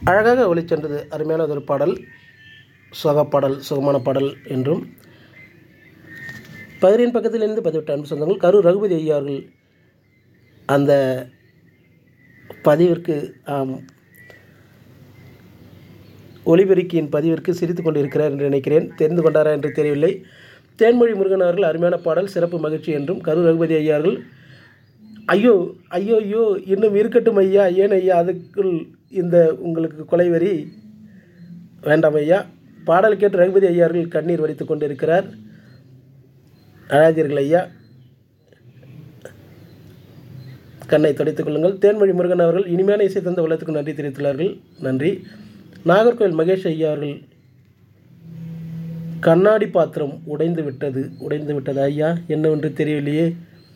அழகாக ஒளிச்சென்றது அருமையான ஒரு பாடல் சுகப்பாடல் சுகமான பாடல் என்றும் பகிரின் பக்கத்திலிருந்து பதிவிட்ட அன்பு சொந்தங்கள் கரு ரகுபதி ஐயா அவர்கள் அந்த பதிவிற்கு ஆம், ஒலிபெருக்கியின் பதிவிற்கு சிரித்து கொண்டிருக்கிறார் என்று நினைக்கிறேன் தெரிந்து கொண்டாரா என்று தெரியவில்லை தேன்மொழி முருகன் அவர்கள் அருமையான பாடல் சிறப்பு மகிழ்ச்சி என்றும் கரு ரகுபதி ஐயா அவர்கள் ஐயோ ஐயோ ஐயோ இன்னும் இருக்கட்டும் ஐயா ஏன் ஐயா அதுக்குள் இந்த உங்களுக்கு கொலைவரி வேண்டாம் ஐயா பாடல் கேட்டு ரகுபதி ஐயா அவர்கள் கண்ணீர் வடித்துக் கொண்டிருக்கிறார் அழாதீர்கள் ஐயா கண்ணை துடைத்துக் கொள்ளுங்கள் தேன்மொழி முருகன் அவர்கள் இனிமையான இசை தந்த உலகத்துக்கு நன்றி தெரிவித்துள்ளார்கள் நன்றி நாகர்கோவில் மகேஷ் ஐயா அவர்கள் கண்ணாடி பாத்திரம் உடைந்து விட்டது உடைந்து விட்டது ஐயா என்னவென்று தெரியவில்லையே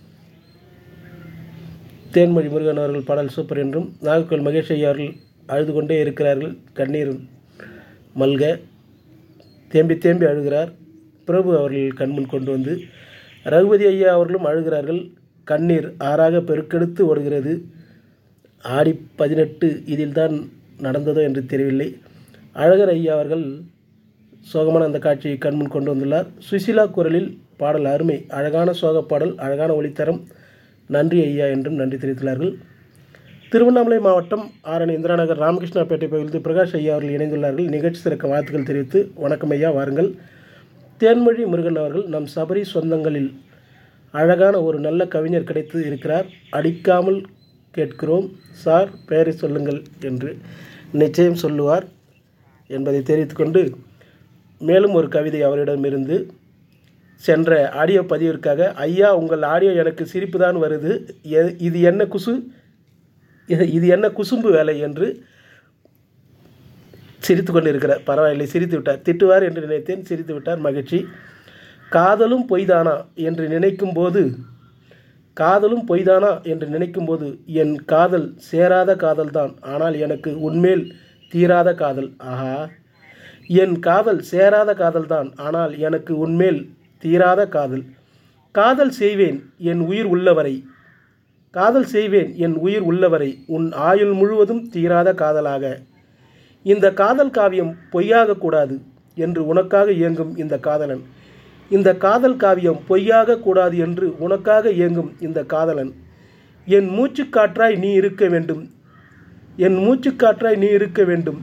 தேன்மொழி முருகன் அவர்கள் பாடல் சூப்பர் என்றும் நாகர்கோவில் மகேஷ் ஐயா அவர்கள் அழுது கொண்டே இருக்கிறார்கள் கண்ணீர் மல்க தேம்பி தேம்பி அழுகிறார் பிரபு அவர்கள் கண்முன் கொண்டு வந்து ரகுபதி ஐயா அவர்களும் அழுகிறார்கள் கண்ணீர் ஆறாக பெருக்கெடுத்து ஓடுகிறது ஆடி பதினெட்டு இதில்தான் நடந்ததோ என்று தெரியவில்லை அழகர் ஐயா அவர்கள் சோகமான அந்த காட்சியை கண்முன் கொண்டு வந்துள்ளார் சுசிலா குரலில் பாடல் அருமை அழகான சோக பாடல் அழகான ஒளித்தரம் நன்றி ஐயா என்றும் நன்றி தெரிவித்துள்ளார்கள் திருவண்ணாமலை மாவட்டம் ஆரணி இந்திரா நகர் ராமகிருஷ்ணாபேட்டை பகுதியில் பிரகாஷ் ஐயா அவர்கள் இணைந்துள்ளார்கள் நிகழ்ச்சி சிறக்க வாழ்த்துக்கள் தெரிவித்து வணக்கம் ஐயா வாருங்கள் தேன்மொழி முருகன் அவர்கள் நம் சபரி சொந்தங்களில் அழகான ஒரு நல்ல கவிஞர் கிடைத்து இருக்கிறார் அடிக்காமல் கேட்கிறோம் சார் பெயரை சொல்லுங்கள் என்று நிச்சயம் சொல்லுவார் என்பதை தெரிவித்துக்கொண்டு மேலும் ஒரு கவிதை அவரிடமிருந்து சென்ற ஆடியோ பதிவிற்காக ஐயா உங்கள் ஆடியோ எனக்கு சிரிப்பு தான் வருது எ- இது என்ன குசு இது இது என்ன குசும்பு வேலை என்று சிரித்து கொண்டிருக்கிறார் பரவாயில்லை சிரித்து விட்டார் திட்டுவார் என்று நினைத்தேன் சிரித்து விட்டார் மகிழ்ச்சி காதலும் பொய்தானா என்று நினைக்கும் போது காதலும் பொய்தானா என்று நினைக்கும்போது என் காதல் சேராத காதல்தான் ஆனால் எனக்கு உன்மேல் தீராத காதல் ஆஹா என் காதல் சேராத காதல்தான் ஆனால் எனக்கு உன்மேல் தீராத காதல் காதல் செய்வேன் என் உயிர் உள்ளவரை காதல் செய்வேன் என் உயிர் உள்ளவரை உன் ஆயுள் முழுவதும் தீராத காதலாக இந்த காதல் காவியம் பொய்யாகக் கூடாது என்று உனக்காக இயங்கும் இந்த காதலன் இந்த காதல் காவியம் பொய்யாகக் கூடாது என்று உனக்காக இயங்கும் இந்த காதலன் என் மூச்சுக்காற்றாய் நீ இருக்க வேண்டும் என் மூச்சுக்காற்றாய் நீ இருக்க வேண்டும்